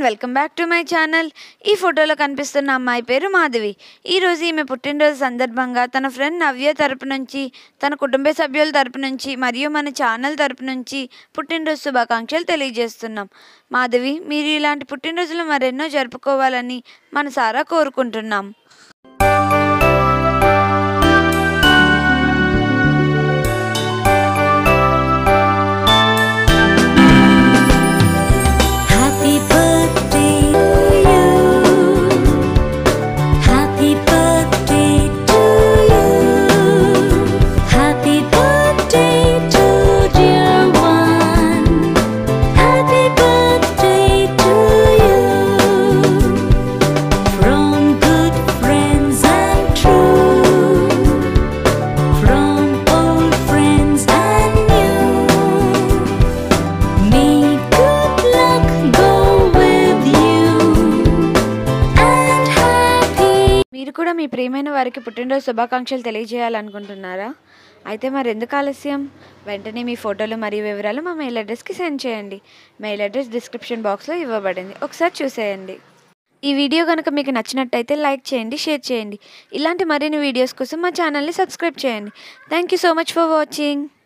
Welcome back to my channel ఈ ఫోటోలో కనిపిస్తున్న అమ్మాయి పేరు మాధవి ఈరోజు ఈమె పుట్టినరోజు సందర్భంగా తన ఫ్రెండ్ నవ్య తరపు నుంచి తన కుటుంబ సభ్యుల తరపు నుంచి మరియు మన ఛానల్ తరపు నుంచి పుట్టినరోజు శుభాకాంక్షలు తెలియజేస్తున్నాం మాధవి మీరు ఇలాంటి పుట్టినరోజులు మరెన్నో జరుపుకోవాలని మనసారా కోరుకుంటున్నాం Happy birthday to you. Happy birthday to you. Happy birthday to dear one. Happy birthday to you. From good friends and true. From old friends and new. May good luck go with you and happy. మీరు కూడా మీ ప్రియమైన వారికి పుట్టినరోజు శుభాకాంక్షలు తెలియజేయాలనుకుంటున్నారా అయితే మరి ఎందుకు ఆలస్యం వెంటనే మీ ఫోటోలు మరియు వివరాలు మా మెయిల్ అడ్రస్కి సెండ్ చేయండి మెయిల్ అడ్రస్ డిస్క్రిప్షన్ బాక్స్లో ఇవ్వబడింది ఒకసారి చూసేయండి ఈ వీడియో కనుక మీకు నచ్చినట్టయితే లైక్ చేయండి షేర్ చేయండి ఇలాంటి మరిన్ని వీడియోస్ కోసం మా ఛానల్ని సబ్స్క్రైబ్ చేయండి thank you so much for watching